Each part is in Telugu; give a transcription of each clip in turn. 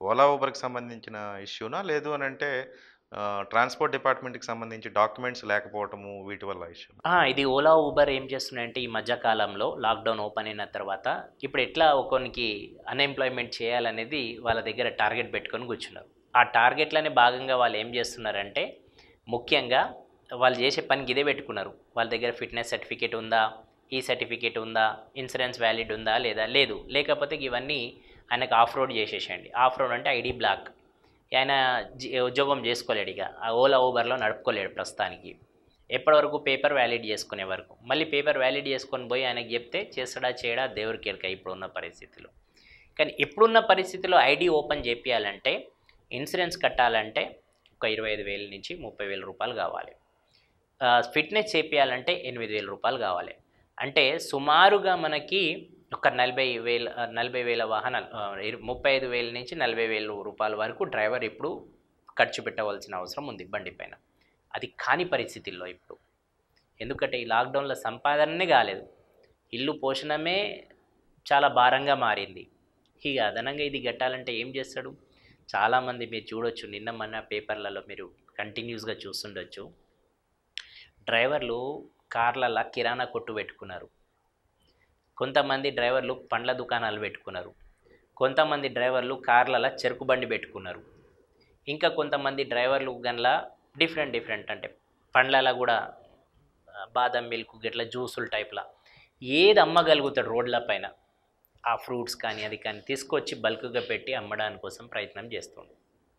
ఓలా ఊబర్కి సంబంధించిన ఇష్యూనా లేదు అని అంటే ట్రాన్స్పోర్ట్ డిపార్ట్మెంట్కి సంబంధించి డాక్యుమెంట్స్ లేకపోవటము వీటి వల్ల ఇష్యూ ఆ, ఇది ఓలా ఊబర్ ఏం చేస్తున్నాయంటే ఈ మధ్య కాలంలో లాక్డౌన్ ఓపెన్ అయిన తర్వాత ఇప్పుడు ఎట్లా ఒకరికి అన్ఎంప్లాయ్మెంట్ చేయాలనేది వాళ్ళ దగ్గర టార్గెట్ పెట్టుకొని కూర్చున్నారు ఆ టార్గెట్లోనే భాగంగా వాళ్ళు ఏం చేస్తున్నారంటే ముఖ్యంగా వాళ్ళు చేసే పనికి ఇదే పెట్టుకున్నారు వాళ్ళ దగ్గర ఫిట్నెస్ సర్టిఫికేట్ ఉందా ఈ సర్టిఫికేట్ ఉందా ఇన్సూరెన్స్ వ్యాలిడ్ ఉందా లేదా లేదు లేకపోతే ఇవన్నీ ఆయనకు ఆఫ్ రోడ్ చేసేసేయండి ఆఫ్ రోడ్ అంటే ఐడి బ్లాక్ ఆయన జీ- ఉద్యోగం చేసుకోలేడు ఇక ఆ ఓలా ఊబర్లో నడుపుకోలేడు ప్రస్తుతానికి ఎప్పటివరకు పేపర్ వ్యాలిడ్ చేసుకునే వరకు మళ్ళీ పేపర్ వ్యాలిడ్ చేసుకొని పోయి ఆయనకి చెప్తే చేస్తాడా చేయడా దేవుడికి ఎరక ఇప్పుడున్న పరిస్థితిలో కానీ ఇప్పుడున్న పరిస్థితిలో ఐడి ఓపెన్ చేపియాలంటే ఇన్సూరెన్స్ కట్టాలంటే ఒక ఇరవై ఐదు వేల నుంచి ముప్పై వేల రూపాయలు కావాలి ఆ, ఫిట్నెస్ చేపియాలంటే ఎనిమిది వేల రూపాయలు కావాలి అంటే సుమారుగా మనకి ఒక నలభై వేల నలభై వేల వాహనాలు ఆ, ఇరు- ముప్పై ఐదు వేల నుంచి నలభై వేల రూపాయల వరకు డ్రైవర్ ఇప్పుడు ఖర్చు పెట్టవలసిన అవసరం ఉంది బండి పైన అది కాని పరిస్థితుల్లో ఇప్పుడు ఎందుకంటే ఈ లాక్డౌన్లో సంపాదననే కాలేదు ఇల్లు పోషణమే చాలా భారంగా మారింది ఇక అదనంగా ఇది కట్టాలంటే ఏం చేస్తాడు చాలామంది మీరు చూడొచ్చు నిన్న మొన్న పేపర్లలో మీరు కంటిన్యూస్గా చూస్తుండొచ్చు డ్రైవర్లు కార్లలో కిరాణా కొట్టు పెట్టుకున్నారు కొంతమంది డ్రైవర్లు పండ్ల దుకాణాలు పెట్టుకున్నారు కొంతమంది డ్రైవర్లు కార్లలో చెరుకు బండి పెట్టుకున్నారు ఇంకా కొంతమంది డ్రైవర్లు గన్లా డిఫరెంట్ డిఫరెంట్ అంటే పండ్లలో కూడా ఆ, బాదం మిల్క్ గిట్ల జ్యూసులు టైప్లా ఏది అమ్మగలుగుతాడు రోడ్ల పైన ఆ ఫ్రూట్స్ కానీ అది కానీ తీసుకొచ్చి బల్క్గా పెట్టి అమ్మడానికి కోసం ప్రయత్నం చేస్తుండు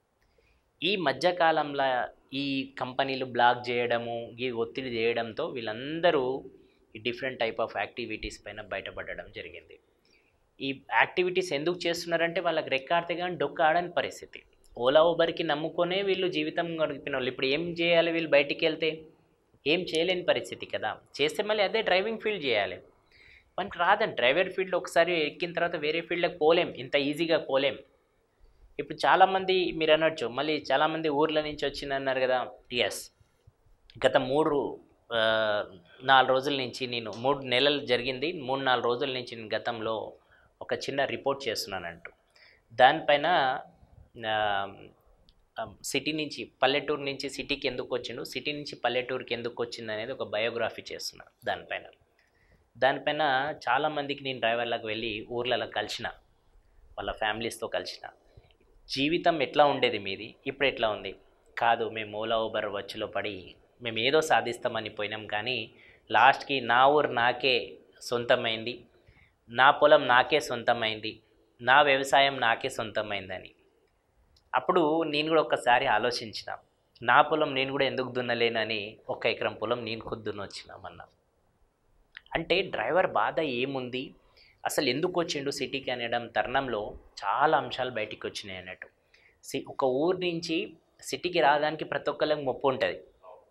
ఈ మధ్యకాలంలో ఈ కంపెనీలు బ్లాక్ చేయడము ఈ ఒత్తిడి చేయడంతో వీళ్ళందరూ ఈ డిఫరెంట్ టైప్ ఆఫ్ యాక్టివిటీస్ పైన బయటపడడం జరిగింది ఈ యాక్టివిటీస్ ఎందుకు చేస్తున్నారంటే వాళ్ళకి రెక్కాడితే కానీ డొక్క ఆడని పరిస్థితి ఓలా ఊబర్కి నమ్ముకొనే వీళ్ళు జీవితం గడిపిన వాళ్ళు ఇప్పుడు ఏం చేయాలి వీళ్ళు బయటికి వెళ్తే ఏం చేయలేని పరిస్థితి కదా చేస్తే మళ్ళీ అదే డ్రైవింగ్ ఫీల్డ్ చేయాలి మనకి రాదండి డ్రైవర్ ఫీల్డ్ ఒకసారి ఎక్కిన తర్వాత వేరే ఫీల్డ్కి పోలేం ఇంత ఈజీగా పోలేం ఇప్పుడు చాలామంది మీరు అనొచ్చు మళ్ళీ చాలామంది ఊర్ల నుంచి వచ్చింది అన్నారు కదా ఎస్ గత మూడు ఆ, నాలుగు రోజుల నుంచి నేను మూడు నెలలు జరిగింది మూడు నాలుగు రోజుల నుంచి నేను గతంలో ఒక చిన్న రిపోర్ట్ చేస్తున్నానంటూ దానిపైన ఆ, ఆ, సిటీ నుంచి పల్లెటూరు నుంచి సిటీకి ఎందుకు వచ్చిండు సిటీ నుంచి పల్లెటూరుకి ఎందుకు వచ్చింది అనేది ఒక బయోగ్రఫీ చేస్తున్నా దానిపైన దానిపైన చాలామందికి నేను డ్రైవర్లకు వెళ్ళి ఊర్లలో కలిసిన వాళ్ళ ఫ్యామిలీస్తో కలిసిన జీవితం ఎట్లా ఉండేది మీది ఇప్పుడు ఎట్లా ఉంది కాదు మేము ఓలా ఊబర్ వచ్చులో పడి మేము ఏదో సాధిస్తామని పోయినాం కానీ లాస్ట్కి నా ఊరు నాకే సొంతమైంది నా పొలం నాకే సొంతమైంది నా వ్యవసాయం నాకే సొంతమైందని అప్పుడు నేను కూడా ఒక్కసారి ఆలోచించిన నా పొలం నేను కూడా ఎందుకు దున్నలేనని ఒక ఎకరం పొలం నేను ఖుద్ దున్నొచ్చినామన్నా అంటే డ్రైవర్ బాధ ఏముంది అసలు ఎందుకు వచ్చిండు సిటీకి అనడం తరుణంలో చాలా అంశాలు బయటికి వచ్చినాయి అన్నట్టు సి ఒక ఊరు నుంచి సిటీకి రావడానికి ప్రతి ఒక్కరికి మొప్పు ఉంటుంది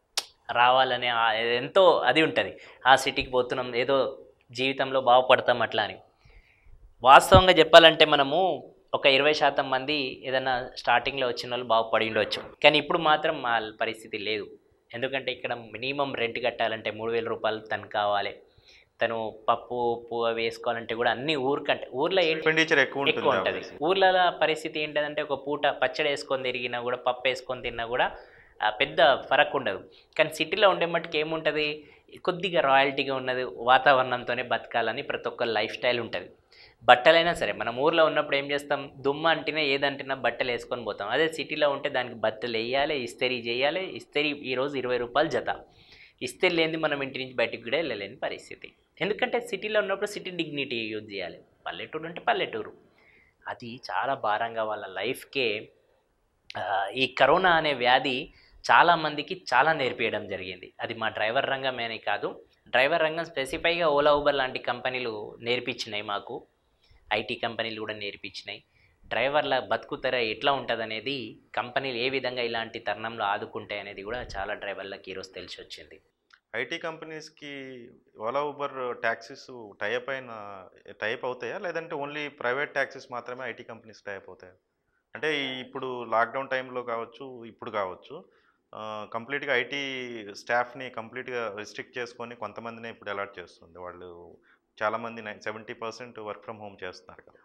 రావాలనే ఆ- ఎంతో అది ఉంటుంది ఆ సిటీకి పోతున్నాం ఏదో జీవితంలో బాగుపడతాం అట్లా అని వాస్తవంగా చెప్పాలంటే మనము ఒక ఇరవై శాతం మంది ఏదైనా స్టార్టింగ్లో వచ్చిన వాళ్ళు బాగుపడి ఉండవచ్చు కానీ ఇప్పుడు మాత్రం మా పరిస్థితి లేదు ఎందుకంటే ఇక్కడ మినిమం రెంట్ కట్టాలంటే మూడు వేల రూపాయలు తను కావాలి తను పప్పు ఉప్పు అవి వేసుకోవాలంటే కూడా అన్ని ఊరికంటే ఊర్లో ఏంటి ఎక్స్పెండిచర్ ఎక్కువ ఎక్కువ ఉంటుంది ఉంటుంది ఊర్లలో పరిస్థితి ఏంటంటే ఒక పూట పచ్చడి వేసుకొని తిరిగినా కూడా పప్పు వేసుకొని తిన్నా కూడా ఆ, పెద్ద ఫరక్ ఉండదు కానీ సిటీలో ఉండే మట్టుకు ఏముంటుంది కొద్దిగా రాయల్టీగా ఉన్నది వాతావరణంతోనే బతకాలని ప్రతి ఒక్క లైఫ్ స్టైల్ ఉంటుంది బట్టలైనా సరే మనం ఊర్లో ఉన్నప్పుడు ఏం చేస్తాం దుమ్మ అంటినా ఏదంటినా బట్టలు వేసుకొని పోతాం అదే సిటీలో ఉంటే దానికి బట్టలు వేయాలి ఇస్తరీ చేయాలి ఇస్తరీ ఈరోజు ఇరవై రూపాయలు జత ఇస్తరీ లేనిది మనం ఇంటి నుంచి బయటికి కూడా వెళ్ళలేని పరిస్థితి ఎందుకంటే సిటీలో ఉన్నప్పుడు సిటీ డిగ్నిటీ యూజ్ చేయాలి పల్లెటూరు అంటే పల్లెటూరు అది చాలా భారంగా వాళ్ళ లైఫ్కే ఆ, ఈ కరోనా అనే వ్యాధి చాలామందికి చాలా నేర్పియడం జరిగింది అది మా డ్రైవర్ రంగమేనే కాదు డ్రైవర్ రంగం స్పెసిఫైగా ఓలా ఊబర్ లాంటి కంపెనీలు నేర్పించినాయి మాకు ఐటీ కంపెనీలు కూడా నేర్పించినాయి డ్రైవర్ల బతుకుతెర ఎట్లా ఉంటుంది అనేది కంపెనీలు ఏ విధంగా ఇలాంటి తరుణంలో ఆదుకుంటాయి అనేది కూడా చాలా డ్రైవర్లకు ఈరోజు తెలిసి వచ్చింది ఐటీ కంపెనీస్కి ఓలా ఊబర్ ట్యాక్సీస్ టైప్ అయిన టైప్ అవుతాయా లేదంటే ఓన్లీ ప్రైవేట్ ట్యాక్సీస్ మాత్రమే ఐటీ కంపెనీస్ టైప్ అవుతాయా అంటే ఈ ఇప్పుడు లాక్డౌన్ టైంలో కావచ్చు ఇప్పుడు కావచ్చు కంప్లీట్గా ఐటీ స్టాఫ్ని కంప్లీట్గా రిస్ట్రిక్ట్ చేసుకొని కొంతమందినే ఇప్పుడు అలాట్ చేస్తుంది వాళ్ళు చాలామంది seventy percent work from home చేస్తున్నారు కదా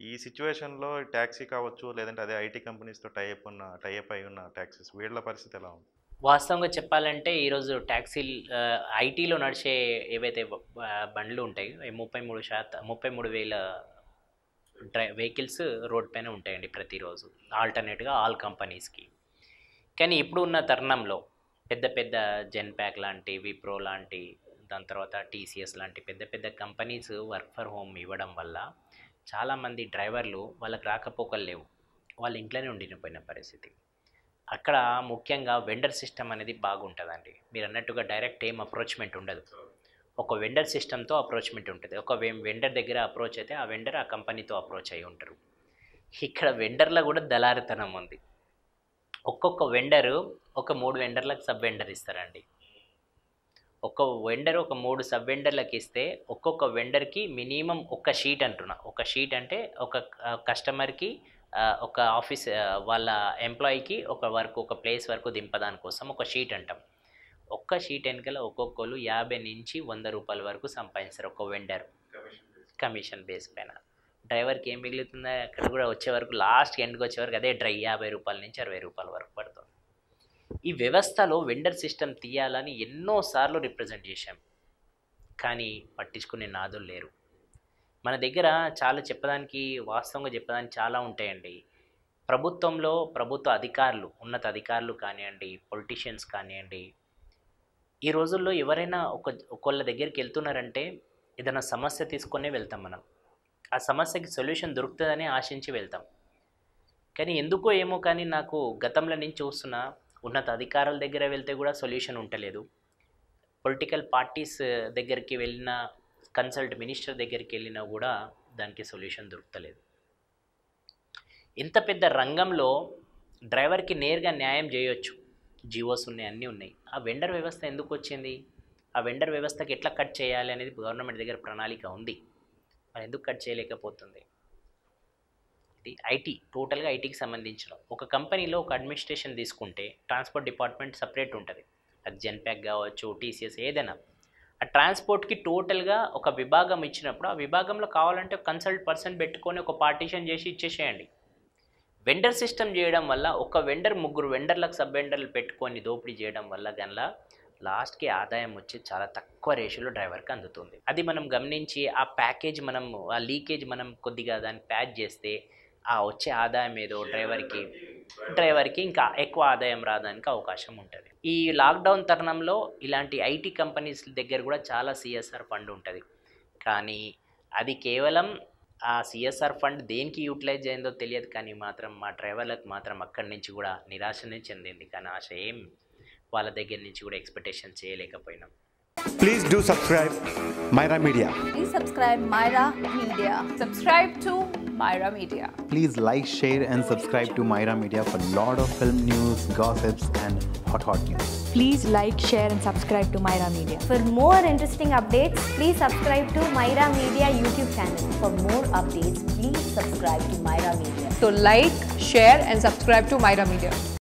ఈ సిచ్యువేషన్లో ట్యాక్సీ కావచ్చు లేదంటే అదే ఐటీ కంపెనీస్తో టైప్ ఉన్న టైప్ అయి ఉన్న ట్యాక్సీస్ వీళ్ళ పరిస్థితి ఎలా ఉంది వాస్తవంగా చెప్పాలంటే ఈరోజు ట్యాక్సీ ఐటీలో నడిచే ఏవైతే బ- బ- బండ్లు ఉంటాయి అవి ముప్పై మూడు శాతం ముప్పై మూడు వేల డ్రై వెహికల్స్ రోడ్ పైన ఉంటాయండి ప్రతిరోజు ఆల్టర్నేట్గా ఆల్ కంపెనీస్కి కానీ ఇప్పుడు ఉన్న తరుణంలో పెద్ద పెద్ద జెన్ప్యాక్ లాంటి విప్రో లాంటి దాని తర్వాత టీసీఎస్ లాంటి పెద్ద పెద్ద కంపెనీస్ వర్క్ ఫర్ హోమ్ ఇవ్వడం వల్ల చాలామంది డ్రైవర్లు వాళ్ళకి రాకపోకలు లేవు వాళ్ళ ఇంట్లోనే ఉండిపోయిన పరిస్థితి అక్కడ ముఖ్యంగా వెండర్ సిస్టమ్ అనేది బాగుంటుందండి మీరు అన్నట్టుగా డైరెక్ట్ ఏం అప్రోచ్మెంట్ ఉండదు ఒక వెండర్ సిస్టమ్తో అప్రోచ్మెంట్ ఉంటుంది ఒక వెండర్ దగ్గర అప్రోచ్ అయితే ఆ వెండర్ ఆ కంపెనీతో అప్రోచ్ అయి ఉంటారు ఇక్కడ వెండర్లో కూడా దళారితనం ఉంది ఒక్కొక్క వెండరు ఒక మూడు వెండర్లకు సబ్ వెండర్ ఇస్తారండి ఒక వెండర్ ఒక మూడు సబ్ వెండర్లకు ఇస్తే ఒక్కొక్క వెండర్కి మినిమం ఒక షీట్ అంటున్నా ఒక షీట్ అంటే ఒక కస్టమర్కి ఒక ఆఫీస్ ఆ, వాళ్ళ ఎంప్లాయీకి ఒక వర్క్ ఒక ప్లేస్ వరకు దింపదాని కోసం ఒక షీట్ అంటాం ఒక్క షీట్ వెనకాల ఒక్కొక్కరు యాభై నుంచి వంద రూపాయల వరకు సంపాదిస్తారు ఒక వెండర్ కమిషన్ బేస్ పైన డ్రైవర్కి ఏం మిగులుతుందో అక్కడ కూడా వచ్చే వరకు లాస్ట్ ఎండ్కి వచ్చే వరకు అదే డ్రై యాభై రూపాయల నుంచి అరవై రూపాయల వరకు పడుతుంది ఈ వ్యవస్థలో వెండర్ సిస్టమ్ తీయాలని ఎన్నోసార్లు రిప్రజెంట్ చేశాం కానీ పట్టించుకునే నాదులు లేరు మన దగ్గర చాలా చెప్పడానికి వాస్తవంగా చెప్పడానికి చాలా ఉంటాయండి ప్రభుత్వంలో ప్రభుత్వ అధికారులు ఉన్నత అధికారులు కానివ్వండి పొలిటీషియన్స్ కానివ్వండి ఈ రోజుల్లో ఎవరైనా ఒక ఒకళ్ళ దగ్గరికి వెళ్తున్నారంటే ఏదైనా సమస్య తీసుకొనే వెళ్తాం మనం ఆ సమస్యకి సొల్యూషన్ దొరుకుతుందని ఆశించి వెళ్తాం కానీ ఎందుకో ఏమో కానీ నాకు గతంలో నుంచి చూస్తున్నా ఉన్నత అధికారుల దగ్గర వెళ్తే కూడా సొల్యూషన్ ఉండలేదు పొలిటికల్ పార్టీస్ దగ్గరికి వెళ్ళిన కన్సల్ట్ మినిస్టర్ దగ్గరికి వెళ్ళినా కూడా దానికి సొల్యూషన్ దొరుకుతలేదు ఇంత పెద్ద రంగంలో డ్రైవర్కి నేరుగా న్యాయం చేయొచ్చు జియోస్ ఉన్నాయి అన్నీ ఉన్నాయి ఆ వెండర్ వ్యవస్థ ఎందుకు వచ్చింది ఆ వెండర్ వ్యవస్థకి ఎట్లా కట్ చేయాలి అనేది గవర్నమెంట్ దగ్గర ప్రణాళిక ఉంది మరి ఎందుకు కట్ చేయలేకపోతుంది ఇది ఐటీ టోటల్గా ఐటీకి సంబంధించిన ఒక కంపెనీలో ఒక అడ్మినిస్ట్రేషన్ తీసుకుంటే ట్రాన్స్పోర్ట్ డిపార్ట్మెంట్ సపరేట్ ఉంటుంది అది జెన్ప్యాక్ కావచ్చు టీసీఎస్ ఏదైనా ఆ ట్రాన్స్పోర్ట్కి టోటల్గా ఒక విభాగం ఇచ్చినప్పుడు ఆ విభాగంలో కావాలంటే కన్సల్ట్ పర్సన్ పెట్టుకొని ఒక పార్టీషన్ చేసి ఇచ్చేసేయండి వెండర్ సిస్టమ్ చేయడం వల్ల ఒక వెండర్ ముగ్గురు వెండర్లకు సబ్ వెండర్లు పెట్టుకొని దోపిడీ చేయడం వల్ల గనలా లాస్ట్కి ఆదాయం వచ్చి చాలా తక్కువ రేషియోలో డ్రైవర్కి అందుతుంది అది మనం గమనించి ఆ ప్యాకేజ్ మనం ఆ లీకేజ్ మనం కొద్దిగా దాన్ని ప్యాక్ చేస్తే ఆ వచ్చే ఆదాయం ఏదో డ్రైవర్కి డ్రైవర్కి ఇంకా ఎక్కువ ఆదాయం రావడానికి అవకాశం ఉంటుంది ఈ లాక్డౌన్ తరుణంలో ఇలాంటి ఐటీ కంపెనీస్ దగ్గర కూడా చాలా సిఎస్ఆర్ ఫండ్ ఉంటుంది కానీ అది కేవలం ఆ సిఎస్ఆర్ ఫండ్ దేనికి యూటిలైజ్ అయిందో తెలియదు కానీ మాత్రం మా డ్రైవర్లకు మాత్రం అక్కడి నుంచి కూడా నిరాశనే చెందింది కానీ ఆశ ఏం వాళ్ళ దగ్గర నుంచి కూడా ఎక్స్పెక్టేషన్ చేయలేకపోయినాం Please do subscribe Myra Media. Please subscribe Myra Media. Subscribe to Myra Media. Please like, share, and subscribe to Myra Media for lot of film news, gossips, and hot hot news. Please like, share, and subscribe to Myra Media. For more interesting updates, please subscribe to Myra Media YouTube channel. For more updates, please subscribe to Myra Media. So like, share and subscribe to Myra Media.